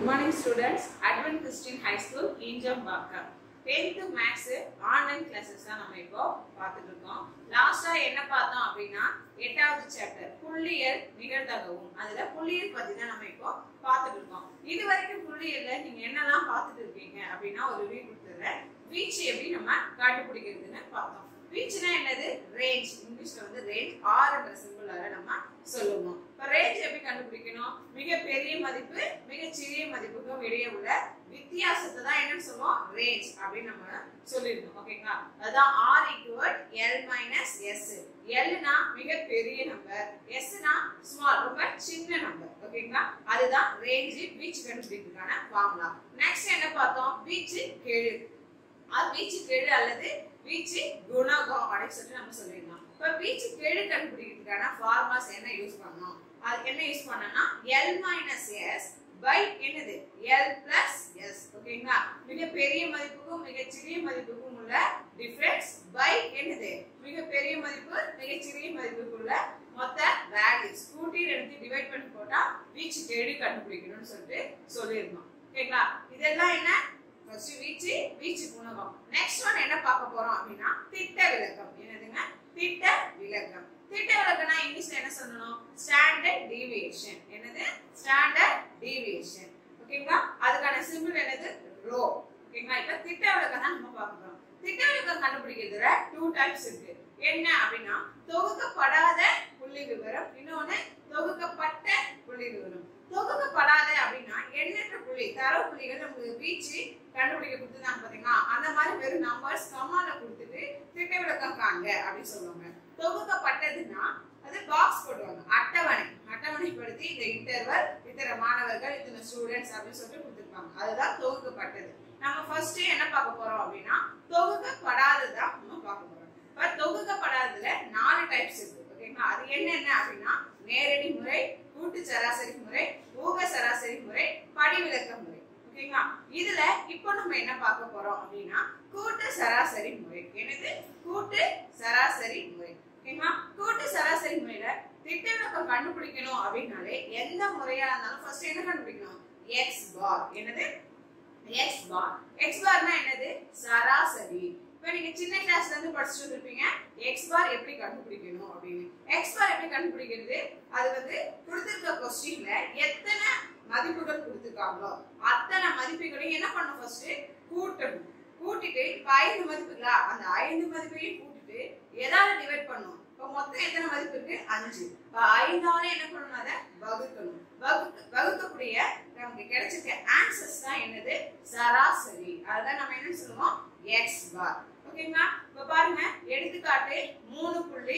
Good morning students Advent Christian High School Injambakkam tenth maths online classes தான் நம்ம இப்போ பார்த்துட்டு இருக்கோம் லாஸ்டா என்ன பார்த்தோம் அப்படின்னா எட்டாவது சாப்டர் புள்ளியல் நிகழ்தகவும் அதுல புள்ளியல் பத்தி தான் நம்ம இப்போ பார்த்துட்டு இருக்கோம் இது வரைக்கும் புள்ளியல்ல நீங்க என்னெல்லாம் பார்த்துட்டு இருக்கீங்க அப்படின்னா ஒரு ரிவ்யூ கொடுத்துறேன் வீச்சு எப்படி நம்ம கண்டுபிடிக்கிறதுன்னு பார்த்தோம் வீச்சுனா என்னது ரேஞ்ச் இங்கிலீஷ்ல வந்து ரேஞ்ச் ஆர் என்ற சிம்பிளால நம்ம சொல்லுவோம் இப்ப ரேஞ்ச் எப்படி கண்டுபிடிக்கணும் மிக பெரிய மதிப்பு மிக சிறிய மதிப்புக்கும் இடையே உள்ள வித்தியாசத்தை தான் என்னன்னு சொல்லுவோம் ரேஞ்ச் அப்படின்னு நம்ம சொல்லிருக்கோம் ஓகேங்களா அதான் R equal L minus S எல்னா மிக பெரிய நம்பர் எஸ்னா ஸ்மால் ரொம்ப சின்ன நம்பர் ஓகேங்களா அதுதான் ரேஞ்ச் வீச்சு கண்டுபிடிக்கிறதுக்கான ஃபார்முலா நெக்ஸ்ட் என்ன பார்த்தோம் வீச்சு கெழு அது வீச்சு கெழு அல்லது வீச்சு குணகம் அப்படின்னு சொல்லிட்டு நம்ம சொல்லிடலாம் இப்ப வீச்சு கெழு கண்டுபிடிக்கிறதுக்கான ஃபார்முலாஸ் என்ன யூஸ் பண்ணோம் அது என்ன யூஸ் பண்ணோம்னா எல் மைனஸ் எஸ் பை என்னது எல் பிளஸ் எஸ் ஓகேங்களா மிக பெரிய மதிப்புக்கும் மிக சிறிய மதிப்புக்கும் உள்ள டிஃபரன்ஸ் பை என்னது மிக பெரிய மதிப்பு மிக சிறிய மதிப்புக்கு உள்ள மொத்த வேல்யூஸ் கூட்டி ரெண்டு டிவைட் பண்ணி போட்டா வீச்சு கெழு கண்டுபிடிக்கணும்னு சொல்லிட்டு சொல்லியிருந்தோம் ஓகேங்களா இதெல்லாம் என்ன ஃபர்ஸ்ட் வீச்சு வீச்சு குணகம் நெக்ஸ்ட் ஒன் என்ன பார்க்க போறோம் அப்படின்னா திட்ட விளக்கம் என்னதுங்க திட்ட விளக்கம் திட்ட விளக்கம்னா இங்கிலீஷ்ல என்ன சொல்லணும் ஸ்டாண்டர்ட் டீவியேஷன் என்னது ஸ்டாண்டர்ட் டீவியேஷன் ஓகேங்களா அதுக்கான சிம்பிள் என்னது ரோ ஓகேங்களா இப்ப திட்ட விளக்கம் தான் நம்ம பார்க்க போறோம் திட்ட விளக்கம் கண்டுபிடிக்கிறதுல டூ டைப்ஸ் இருக்கு என்ன அப்படின்னா தொகுக்கப்படாத புள்ளி விவரம் இன்னொன்னு தொகுக்கப்பட்ட புள்ளி விவரம் தொகுக்கப்படாத அப்படின்னா எண்ணற்ற புள்ளி தரவு புள்ளிகள் நமக்கு வீச்சு கண்டுபிடிக்க கொடுத்துருந்தாங்க பாத்தீங்களா அந்த மாதிரி வெறும் நம்பர்ஸ் கமால கொடுத்துட்டு திட்ட விளக்கம் காண்க அப்படின்னு சொல்லுவாங்க தொகுக்கப்பட்டதுன்னா அது பாக்ஸ் போடுவாங்க அட்டவணை அட்டவணைப்படுத்தி இந்த இன்டர்வல் இத்தனை மாணவர்கள் இத்தனை ஸ்டூடெண்ட்ஸ் அப்படின்னு சொல்லிட்டு கொடுத்துருப்பாங்க அதுதான் தொகுக்கப்பட்டது நம்ம ஃபர்ஸ்ட் என்ன பார்க்க போறோம் அப்படின்னா தொகுக்கப்படாததான் நம்ம பார்க்க போறோம் இப்ப தொகுக்கப்படாததுல நாலு டைப்ஸ் இருக்கு ஓகேங்களா அது என்னென்ன அப்படின்னா நேரடி முறை கூட்டு சராசரி முறை ஊக சராசரி முறை படிவிலக்க முறை ஓகேங்களா இதுல இப்போ நம்ம என்ன பார்க்க போறோம் அப்படின்னா கூட்டு சராசரி முறை என்னது கூட்டு சராசரி முறை ஓகேங்களா கூட்டு சராசரி முறையில திட்டவிலக்கம் கண்டுபிடிக்கணும் அப்படின்னாலே எந்த முறையா இருந்தாலும் ஃபர்ஸ்ட் என்ன கண்டுபிடிக்கணும் எக்ஸ் பார் என்னது எக்ஸ் பார் எக்ஸ் பார்னா என்னது சராசரி இப்ப நீங்க சின்ன கிளாஸ்ல இருந்து படிச்சுட்டு இருப்பீங்க எக்ஸ் பார் எப்படி கண்டுபிடிக்கணும் அப்படின்னு எக்ஸ் பார் எப்படி கண்டுபிடிக்கிறது அது வந்து கொடுத்திருக்க கொஸ்டின்ல எத்தனை மதிப்புகள் கொடுத்திருக்காங்களோ அத்தனை மதிப்புகளையும் என்ன பண்ணணும் ஃபர்ஸ்ட் கூட்டணும் கூட்டிட்டு இப்ப ஐந்து மதிப்புகளா அந்த ஐந்து மதிப்பையும் கூட்டிட்டு எதால டிவைட் பண்ணும் இப்ப மொத்தம் எத்தனை மதிப்பு இருக்கு அஞ்சு இப்ப ஐந்தால என்ன பண்ணணும் அதை வகுக்கணும் வகுக்க வகுக்கக்கூடிய நமக்கு கிடைச்சிருக்க ஆன்சர்ஸ் தான் என்னது சராசரி அதுதான் நம்ம என்ன சொல்லுவோம் எக்ஸ் பார் ஓகேங்களா இப்ப பாருங்க எடுத்துக்காட்டு மூணு புள்ளி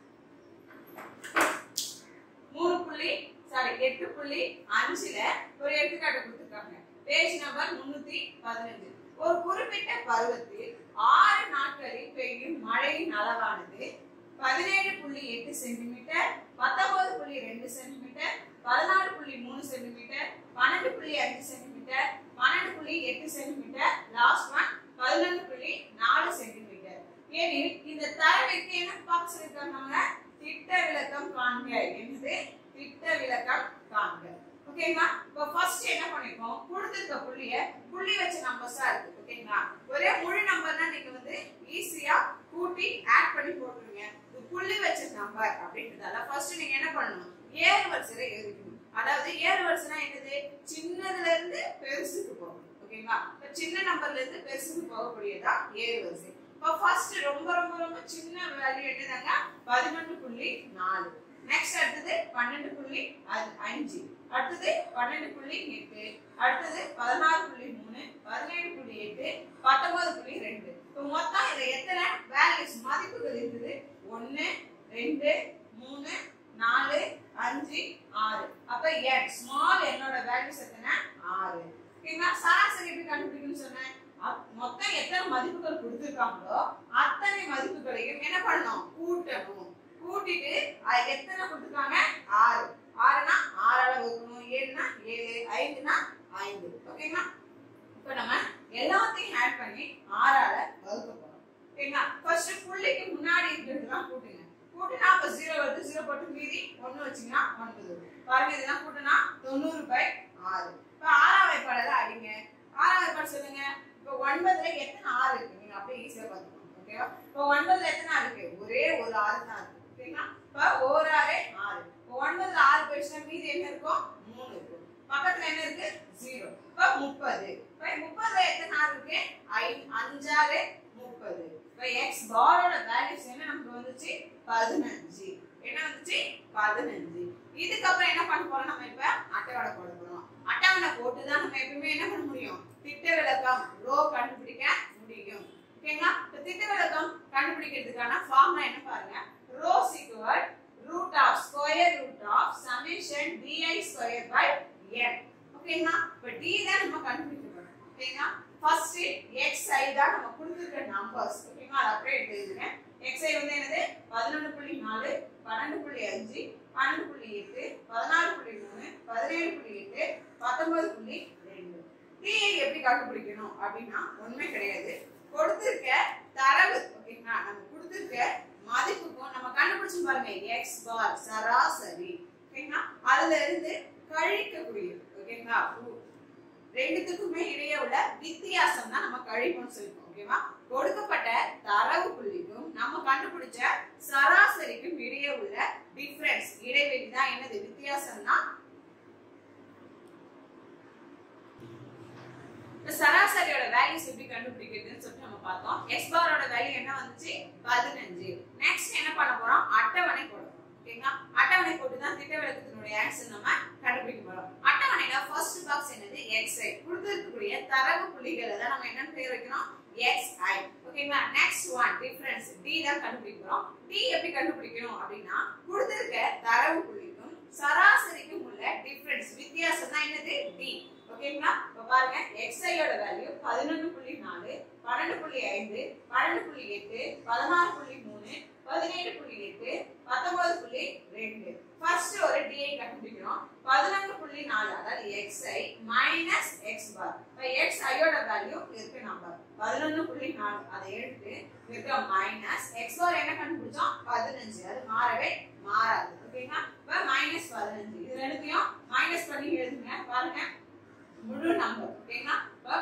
மூணு புள்ளி சாரி எட்டு புள்ளி அஞ்சுல ஒரு எடுத்துக்காட்டு கொடுத்துருக்காங்க பேஜ் நம்பர் முன்னூத்தி பதினஞ்சு ஒரு குறிப்பிட்ட பருவத்தில் ஆறு நாட்களில் பெய்யும் மழையின் அளவானது பதினேழு புள்ளி எட்டு சென்டிமீட்டர் பத்தொன்பது புள்ளி ரெண்டு சென்டிமீட்டர் பதினாலு புள்ளி மூணு சென்டிமீட்டர் பன்னெண்டு புள்ளி அஞ்சு சென்டிமீட்டர் பன்னெண்டு புள்ளி எட்டு சென்டிமீட்டர் லாஸ்ட் ஒன் பதினொன்று புள்ளி நாலு சென்டிமீட்டர் ஏனில் இந்த தரவுக்கு என்ன பார்க்க சொல்லியிருக்காங்க திட்ட விளக்கம் காண்க என்னது திட்ட விளக்கம் காண்க ஓகேங்களா இப்போ ஃபர்ஸ்ட் என்ன பண்ணிருக்கோம் கொடுத்திருக்க புள்ளிய புள்ளி வச்ச நம்பர்ஸா இருக்கு ஓகேங்களா ஒரே முழு நம்பர்னா நீங்க வந்து ஈஸியா கூட்டி ஆட் பண்ணி போட்டுருங்க இது புள்ளி வச்ச நம்பர் அப்படின்றதால ஃபர்ஸ்ட் நீங்க என்ன பண்ணணும் ஏறு வரிசையில எழுதிக்கணும் அதாவது ஏறு வரிசைனா என்னது சின்னதுல இருந்து பெருசுக்கு போகணும் ஓகேங்களா இப்ப சின்ன நம்பர்ல இருந்து பெருசுக்கு போகக்கூடியதா ஏறு வரிசை இப்போ ஃபர்ஸ்ட் ரொம்ப ரொம்ப ரொம்ப சின்ன வேல்யூ என்னதாங்க பதினொன்று புள்ளி நாலு நெக்ஸ்ட் அடுத்தது பன்னெண்டு புள்ளி அ- அஞ்சு அடுத்தது பன்னெண்டு புள்ளி எட்டு அடுத்தது பதினாறு புள்ளி மூணு பதினேழு புள்ளி எட்டு பத்தொன்பது புள்ளி ரெண்டு இப்போ மொத்தம் இதுல எத்தனை வேல்யூஸ் மதிப்புகள் இருக்குது ஒன்னு ரெண்டு மூணு நாலு அஞ்சு ஆறு அப்ப என் ஸ்மால் என்னோட வேல்யூஸ் எத்தனை ஆறு ஓகேங்களா சராசரி எப்படி கண்டுபிடிக்கணும்னு சொன்னேன் அப்- மொத்தம் எத்தனை மதிப்புகள் கொடுத்துருக்காங்களோ அத்தனை மதிப்புகளையும் என்ன பண்ணணும் கூட்டணும் கூட்டிட்டு அது எத்தனை கொடுத்துருக்காங்க ஆறு ஆறுனா ஆறால வகுக்கணும் ஏழுனா ஏழு ஐந்துனா ஐந்து ஓகேங்களா இப்ப நம்ம எல்லாத்தையும் ஆட் பண்ணி ஆறால வகுக்க போறோம் ஓகேங்களா ஃபர்ஸ்ட் புள்ளிக்கு முன்னாடி இருக்கிறதுலாம் கூட்டுங்க கூட்டினா அப்ப ஜீரோ வருது ஜீரோ போட்டு மீதி ஒண்ணு வச்சீங்கன்னா ஒன்பது வரும். பாருங்க இதெல்லாம் கூட்டினா தொண்ணூறு பை ஆறு இப்ப ஆறாம் வாய்ப்பாடுல அடிங்க ஆறாம் வாய்ப்பாடு சொல்லுங்க இப்ப ஒன்பதுல எத்தனை ஆறு இருக்கு நீங்க அப்படியே ஈஸியா பாத்துக்கோங்க ஓகேவா இப்ப ஒன்பதுல எத்தனை ஆறு இருக்கு ஒரே ஒரு ஆறு தான் இருக்கு ஓகேங்களா இப்ப ஒரு ஆறு ஆறு இப்ப ஒன்பதுல ஆறு போயிடுச்சுன்னா மீதி என்ன இருக்கும் மூணு இருக்கும் பக்கத்துல என்ன இருக்கு ஜீரோ இப்ப முப்பது இப்ப முப்பதுல எத்தனை ஆறு இருக்கு ஐ அஞ்சாறு முப்பது இப்ப எக்ஸ் பாரோட வேல்யூஸ் என்ன நமக்கு வந்துச்சு பதினஞ்சு என்ன வந்துச்சு பதினஞ்சு இதுக்கப்புறம் என்ன பண்ண போறோம் நம்ம இப்ப அட்டவணை போட போறோம் அட்டவணை போட்டு தான் நம்ம எப்பவுமே என்ன பண்ண முடியும் திட்ட விளக்கம் ரோ கண்டுபிடிக்க முடியும் ஓகேங்களா இப்ப திட்ட விளக்கம் கண்டுபிடிக்கிறதுக்கான ஃபார்முலா என்ன பாருங்க rho equal root of square root of summation d i square by n ஓகேங்களா இப்ப டி தான் நம்ம கண்டுபிடிக்க போறோம் ஓகேங்களா ஃபர்ஸ்ட் xi தான் நம்ம கொடுத்திருக்க நம்பர்ஸ் ஓகேங்களா அதை அப்படியே எடுத்து எழுதுங்க xi வந்து என்னது பதினொன்று புள்ளி நாலு பன்னெண்டு புள்ளி அஞ்சு பன்னெண்டு புள்ளி எட்டு பதினாறு புள்ளி மூணு பதினேழு புள்ளி எட்டு பத்தொன்பது புள்ளி ரெண்டு டிஐ எப்படி கண்டுபிடிக்கணும் அப்படின்னா ஒண்ணுமே கிடையாது கொடுத்திருக்க தரவு ஓகேங்களா நம்ம கொடுத்திருக்க மதிப்புக்கும் நம்ம கண்டுபிடிச்சு பாருங்க எக்ஸ் பார் சராசரி ஓகேங்களா அதுல இருந்து கழிக்கக்கூடியது ஓகேங்களா ரெண்டுத்துக்குமே இடையே உள்ள வித்தியாசம் தான் நம்ம கழிப்புன்னு சொல்லிப்போம் ஓகேவா கொடுக்கப்பட்ட தரவு புள்ளிக்கும் நம்ம கண்டுபிடிச்ச சராசரிக்கும் இடையே உள்ள டிஃபரன்ஸ் இடைவெளி தான் என்னது வித்தியாசம்னா இப்ப சராசரியோட வேல்யூஸ் எப்படி கண்டுபிடிக்கிறதுன்னு சொல்லிட்டு நம்ம பார்த்தோம் எக்ஸ் பாரோட வேல்யூ என்ன வந்துச்சு பதினஞ்சு நெக்ஸ்ட் என்ன பண்ண போறோம் அட்டவணை போட போறோம் ஓகேங்களா அட்டவணை போட்டு தான் திட்ட விளக்கத்தினுடைய ஆன்சர் நம்ம கண்டுபிடிக்க போறோம் அட்டவணையில ஃபர்ஸ்ட் பாக்ஸ் என்னது xi கொடுத்திருக்கக்கூடிய தரவு புள்ளிகளை தான் நம்ம என்ன பேர் வைக்கணும் xi ஓகேங்களா நெக்ஸ்ட் ஒன் டிஃபரன்ஸ் d தான் கண்டுபிடிக்க போறோம் d எப்படி கண்டுபிடிக்கணும் அப்படின்னா கொடுத்திருக்க தரவு புள்ளிக்கும் சராசரிக்கும் உள்ள டிஃபரன்ஸ் வித்தியாசம் தான் என்னது d ஓகேங்களா இப்ப பாருங்க xi யோட வேல்யூ பதினொன்று புள்ளி நாலு பன்னெண்டு புள்ளி ஐந்து பன்னெண்டு புள்ளி எட்டு பதினாறு புள்ளி மூணு பதினேழு புள்ளி எட்டு பத்தொன்பது புள்ளி ரெண்டு ஃபர்ஸ்ட் ஒரு டிஐ கண்டுபிடிக்கிறோம் பதினொன்று புள்ளி நாலு அதாவது xi மைனஸ் எக்ஸ் பார் இப்போ எக்ஸ் ஐயோட வேல்யூ இருக்கு நம்பர் பதினொன்று புள்ளி நாலு அதை எடுத்து இருக்க மைனஸ் எக்ஸ் பார் என்ன கண்டுபிடிச்சோம் பதினஞ்சு அது மாறவே மாறாது ஓகேங்களா இப்போ மைனஸ் பதினஞ்சு இது ரெண்டுத்தையும் மைனஸ் பண்ணி எழுதுங்க பாருங்க முழு நம்பர் ஓகேங்களா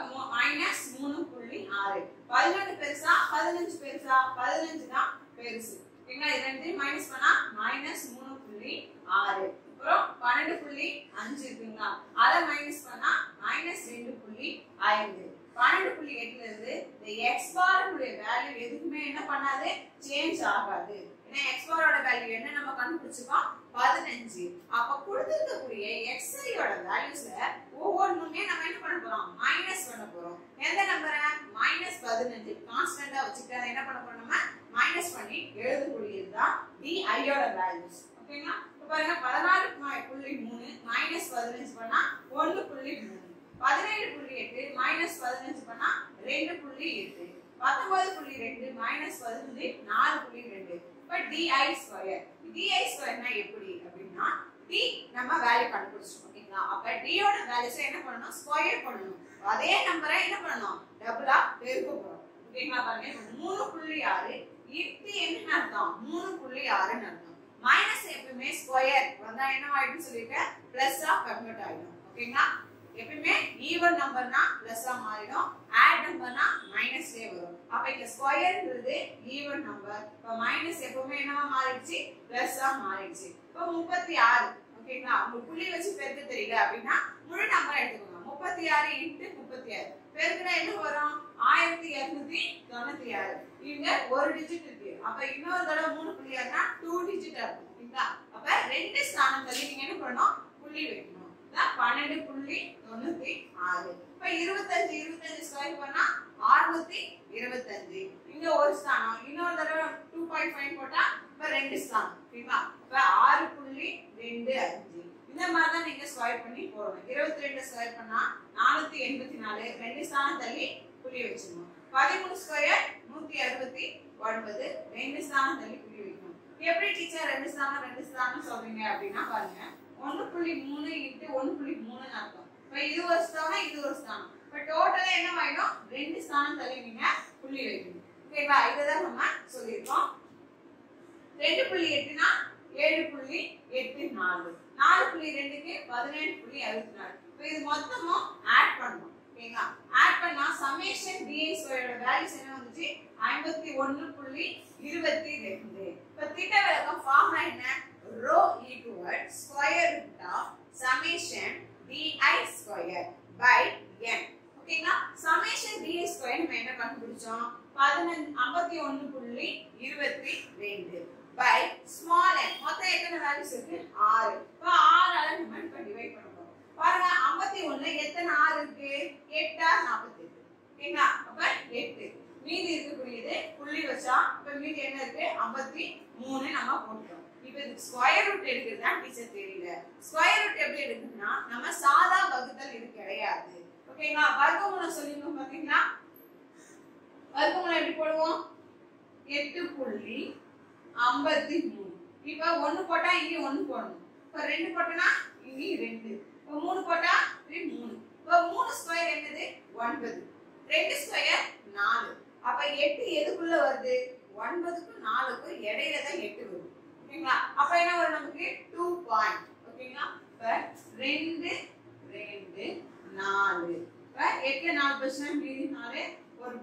மைனஸ் மூணு புள்ளி ஆறு பதினொன்று பெருசா பதினஞ்சு பெருசா பதினஞ்சு தான் பெருசு ஓகேங்களா இது ரெண்டையும் மைனஸ் பண்ணா மைனஸ் மூணு புள்ளி ஆறு அப்புறம் பன்னெண்டு புள்ளி அஞ்சு இருக்குங்களா அதை மைனஸ் பண்ணா மைனஸ் ரெண்டு புள்ளி ஐந்து பன்னெண்டு புள்ளி எட்டுல இருந்து இந்த எக்ஸ் பாருடைய வேல்யூ எதுக்குமே என்ன பண்ணாது சேஞ்ச் ஆகாது ஏன்னா எக்ஸ் பாரோட வேல்யூ என்ன நம்ம கண்டுபிடிச்சிருக்கோம் பதினஞ்சு அப்ப கொடுத்திருக்கக்கூடிய எக்ஸ்ஐயோட வேல்யூஸ்ல ஒவ்வொன்றுமே நம்ம என்ன பண்ண போறோம் மைனஸ் பண்ண போறோம் எந்த நம்பரை மைனஸ் பதினஞ்சு கான்ஸ்டன்டா வச்சுட்டு அதை என்ன பண்ண போறோம் நம்ம மைனஸ் பண்ணி எழுதக்கூடியதுதான் டி ஐயோட வேல்யூஸ் ஓகேங்களா இப்ப பாருங்க பதினாறு ம- புள்ளி மூணு மைனஸ் பதினஞ்சு பண்ணா ஒண்ணு புள்ளி மூணு பதினேழு புள்ளி எட்டு மைனஸ் பதினஞ்சு பண்ணா ரெண்டு புள்ளி எட்டு பத்தொன்பது புள்ளி ரெண்டு மைனஸ் பதினஞ்சு நாலு புள்ளி ரெண்டு இப்ப டிஐ ஸ்கொயர் டிஐ ஸ்கொயர்னா எப்படி அப்படின்னா டி நம்ம வேல்யூ கண்டுபிடிச்சிட்டோம் ஓகேங்களா அப்ப டியோட வேல்யூஸ் என்ன பண்ணணும் ஸ்கொயர் பண்ணணும் அதே நம்பரை என்ன பண்ணணும் டபுளா பெருக்க போறோம் ஓகேங்களா பாருங்க இப்ப மூணு புள்ளி ஆறு இட்டு என்ன அர்த்தம் மூணு புள்ளி ஆறுன்னு அர்த்தம் மைனஸ் எப்பவுமே ஸ்கொயர் வந்தா என்ன ஆயிடும் சொல்லிருக்கேன் பிளஸ் ஆ கன்வெர்ட் ஆயிடும் ஓகேங்களா எப்பவுமே ஈவன் நம்பர்னா பிளஸ் ஆ மாறிடும் ஆட் நம்பர்னா மைனஸ்லயே வரும் அப்ப இங்க ஸ்கொயர்ன்றது ஈவன் நம்பர் இப்ப மைனஸ் எப்பவுமே என்னவா மாறிடுச்சு பிளஸ் ஆ மாறிடுச்சு இப்ப முப்பத்தி ஆறு ஓகேங்களா உங்களுக்கு புள்ளி வச்சு பெருக்க தெரியல அப்படின்னா முழு நம்பர் எடுத்துக்கோங்க முப்பத்தி ஆறு இன்ட்டு முப்பத்தி ஆறு பெருக்கினா என்ன வரும் ஆயிரத்தி இருநூத்தி தொண்ணூத்தி ஆறு இங்க ஒரு டிஜிட் இருக்கு அப்ப இன்னொரு தடவை மூணு புள்ளி ஆறுனா டூ டிஜிட் இருக்கும் ஓகேங்களா அப்ப ரெண்டு ஸ்தானம் தள்ளி நீங்க என்ன பண்ணணும் புள்ளி வைக்கணும் இதான் பன்னெண்டு புள்ளி தொண்ணூத்தி ஆறு இப்ப இருபத்தஞ்சு இருபத்தஞ்சு ஸ்கொயர் பண்ணா அறுநூத்தி இருபத்தஞ்சு இங்க ஒரு ஸ்தானம் இன்னொரு தடவை டூ பாயிண்ட் ஃபைவ் போட்டா இப்ப ரெண்டு ஸ்தானம் ஓகேங்களா இப்ப ஆறு புள்ளி ரெண்டு அஞ்சு இந்த மாதிரி தான் நீங்க ஸ்கொயர் பண்ணி போடணும் இருபத்தி ரெண்டு ஸ்கொயர் பண்ணா நானூத்தி எண்பத்தி நாலு ரெண்டு ஸ்தானம் தள்ளி புள்ளி வச்சிடணும் பதிமூணு ஸ்கொயர் நூத்தி அறுபத்தி ஒன்பது ரெண்டு ஸ்தானம் தள்ளி புள்ளி வைக்கணும் எப்படி டீச்சர் ரெண்டு ஸ்தானம் ரெண்டு ஸ்தானம் சொல்றீங்க அப்படின்னா பாருங்க ஒண்ணு புள்ளி மூணு இன்ட்டு ஒண்ணு புள்ளி மூணுன்னு அர்த்தம் இப்ப இது ஒரு ஸ்தானம் இது ஒரு ஸ்தானம் இப்ப டோட்டலா என்ன ஆயிடும் ரெண்டு ஸ்தானம் தள்ளி நீங்க புள்ளி வைக்கணும் ஓகேவா இதுதான் நம்ம சொல்லியிருக்கோம் ரெண்டு புள்ளி எட்டுனா ஏழு புள்ளி எட்டு நாலு நாலு புள்ளி ரெண்டுக்கு பதினேழு புள்ளி அறுபத்தி நாலு இப்போ இது மொத்தமும் ஆட் பண்ணணும் ஓகேங்களா ஆட் பண்ணா சமேஷன் டிஐ ஸ்கொயரோட வேல்யூஸ் என்ன வந்துச்சு ஐம்பத்தி ஒன்னு புள்ளி இருபத்தி ரெண்டு இப்போ திட்ட விளக்கம் ஃபார்முலா என்ன rho equal square root of summation d i square by n ஓகேங்களா சமேஷன் டிஐ ஸ்கொயர் நம்ம என்ன கண்டுபிடிச்சோம் பதினஞ்சு ஐம்பத்தி ஒன்னு புள்ளி இருபத்தி ரெண்டு பை ஸ்மால் என் மொத்தம் எத்தனை வேல்யூஸ் இருக்கு ஆறு இப்போ ஆறால நம்ம இப்போ டிவைட் பண்ண போறோம் பாருங்க ஐம்பத்தி ஒண்ணுல எத்தனை ஆறு இருக்கு எட்டா நாற்பத்தி எட்டு ஓகேங்களா அப்ப எட்டு மீதி இருக்கக்கூடியது புள்ளி வச்சா அப்ப மீதி என்ன இருக்கு ஐம்பத்தி மூணு நம்ம போட்டுட்டோம் இப்ப இதுக்கு ஸ்கொயர் ரூட் எடுக்கிறது தான் டீச்சர் தெரியல ஸ்கொயர் ரூட் எப்படி எடுக்குதுன்னா நம்ம சாதா வகுத்தல் இது கிடையாது ஓகேங்களா வர்க்கமூலம் சொல்லிருக்கோம் பாத்தீங்களா வர்க்கமூலம் எப்படி போடுவோம் எட்டு புள்ளி ஐம்பத்தி மூணு இப்ப ஒண்ணு போட்டா இங்க ஒண்ணு போடணும் இப்ப ரெண்டு போட்டோம்னா இங்க ரெண்டு இப்ப மூணு போட்டா இது மூணு இப்ப மூணு ஸ்கொயர் என்னது ஒன்பது ரெண்டு ஸ்கொயர் நாலு அப்ப எட்டு எதுக்குள்ள வருது ஒன்பதுக்கும் நாலுக்கும் இடையில தான் எட்டு வரும் ஓகேங்களா அப்ப என்ன வரும் நமக்கு டூ பாயிண்ட் ஓகேங்களா இப்ப ரெண்டு ரெண்டு நாலு இப்ப எட்டுல நாலு பர்சன்ட் மீதி நாலு ஒரு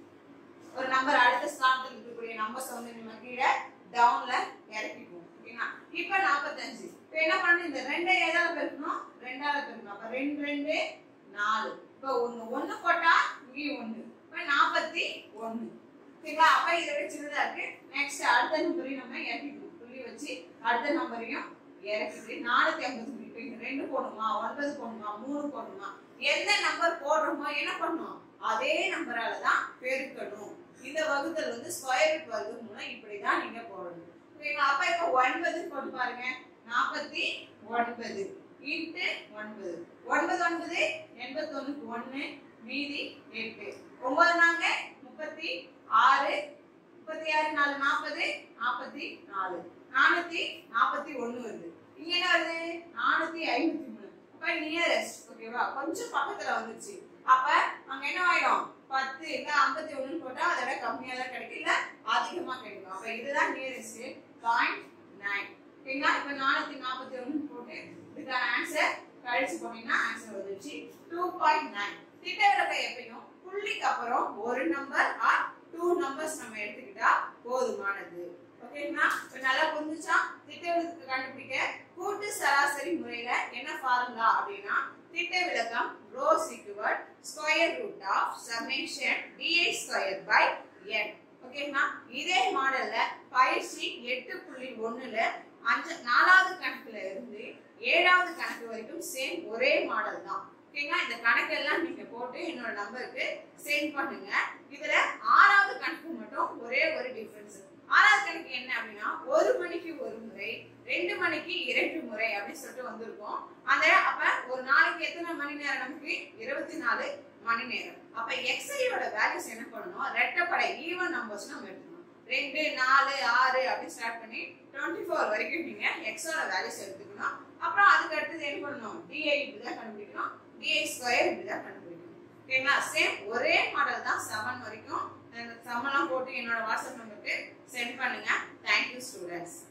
ஒரு நம்பர் அடுத்த ஸ்தானத்தில் இருக்கக்கூடிய நம்பர்ஸ் வந்து நம்ம கீழே டவுன்ல இறக்கிக்குவோம் ஓகேங்களா இப்ப நாற்பத்தஞ்சு இப்ப என்ன பண்ணணும் இந்த ரெண்டை எதால பெருக்கணும் ரெண்டால பெருக்கணும் அப்ப ரெண்டு ரெண்டு நாலு இப்ப ஒண்ணு ஒண்ணு போட்டா இங்கேயும் ஒண்ணு இப்ப நாற்பத்தி ஒண்ணு ஓகேங்களா அப்ப இதை விட சின்னதா இருக்கு நெக்ஸ்ட் அடுத்த நம்பரையும் நம்ம இறக்கிக்கணும் புள்ளி வச்சு அடுத்த நம்பரையும் இறக்கிட்டு நானூத்தி ஐம்பத்தி மூணு இப்ப இங்க ரெண்டு போடணுமா ஒன்பது போடணுமா மூணு போடணுமா எந்த நம்பர் போடுறோமோ என்ன பண்ணணும் அதே நம்பரால தான் பெருக்கணும் இந்த வகுத்தல் வந்து ஸ்கொயர் ரூட் வகுத்தல் மூலம் இப்படிதான் நீங்க போடணும் ஓகேங்களா அப்ப இப்ப ஒன்பது போட்டு பாருங்க நாற்பத்தி ஒன்பது இன்ட்டு ஒன்பது ஒன்பது ஒன்பது எண்பத்தொன்னுக்கு ஒண்ணு மீதி எட்டு ஒன்பது நாங்க முப்பத்தி ஆறு முப்பத்தி ஆறு நாலு நாற்பது நாற்பத்தி நாலு நானூத்தி நாற்பத்தி ஒண்ணு வருது இங்க என்ன வருது நானூத்தி ஐம்பத்தி மூணு அப்ப நியரஸ்ட் ஓகேவா கொஞ்சம் பக்கத்துல வந்துருச்சு அப்ப அங்க என்ன ஆயிடும் பத்து இல்ல ஐம்பத்தி ஒண்ணுன்னு போட்டா அதை விட கம்மியா தான் கிடைக்கும் இல்ல அதிகமா கிடைக்கும் அப்ப இதுதான் நியரஸ்ட் பாயிண்ட் நைன் ஓகேங்களா இப்ப நானூத்தி நாற்பத்தி ஒண்ணு போட்டு இதுக்கான ஆன்சர் கழிச்சு போனீங்கன்னா ஆன்சர் வந்துருச்சு டூ பாயிண்ட் நைன் திட்ட விளக்கம் எப்பயும் புள்ளிக்கு அப்புறம் ஒரு நம்பர் ஆர் டூ நம்பர்ஸ் நம்ம எடுத்துக்கிட்டா போதுமானது ஓகேங்களா இப்ப நல்லா புரிஞ்சுச்சா திட்ட விளக்கத்தை கண்டுபிடிக்க கூட்டு சராசரி முறையில என்ன ஃபார்முலா அப்படின்னா திட்ட விளக்கம் rho's equal square root of summation d i square by n ஓகேங்களா இதே மாடல்ல பயிற்சி எட்டு புள்ளி ஒண்ணுல அஞ்சு நாலாவது கணக்குல இருந்து ஏழாவது கணக்கு வரைக்கும் சேம் ஒரே மாடல் தான் ஓகேங்களா இந்த கணக்கெல்லாம் நீங்க போட்டு என்னோட நம்பருக்கு சென்ட் பண்ணுங்க இதுல ஆறாவது கணக்கு மட்டும் ஒரே ஒரு டிஃபரன்ஸ் ஆறாவது கணக்கு என்ன அப்படின்னா ஒரு மணிக்கு ஒரு முறை ரெண்டு மணிக்கு இரண்டு முறை அப்படின்னு சொல்லிட்டு வந்திருக்கோம் அந்த அப்ப ஒரு நாளைக்கு எத்தனை மணி நேரம் நமக்கு இருபத்தி நாலு மணி நேரம் அப்ப எக்ஸையோட வேல்யூஸ் என்ன பண்ணணும் ரெட்டப்படை ஈவன் நம்பர்ஸ் நம்ம எடுக்கணும் ரெண்டு நாலு ஆறு அப்படின்னு ஸ்டார்ட் பண்ணி டுவெண்ட்டி ஃபோர் வரைக்கும் நீங்க எக்ஸோட வேல்யூஸ் எடுத்துக்கணும் அப்புறம் அதுக்கு அடுத்தது என்ன பண்ணணும் டிஐ இப்படிதான் கண்டுபிடிக்கணும் டிஐ ஸ்கொயர் இப்படிதான் கண்டுபிடிக்கணும் ஓகேங்களா சேம் ஒரே மாடல் தான் செவன் வரைக்கும் சமெல்லாம் போட்டு என்னோட வாட்ஸ்அப் நம்பருக்கு சென்ட் பண்ணுங்க தேங்க்யூ ஸ்டூடெண்ட்ஸ்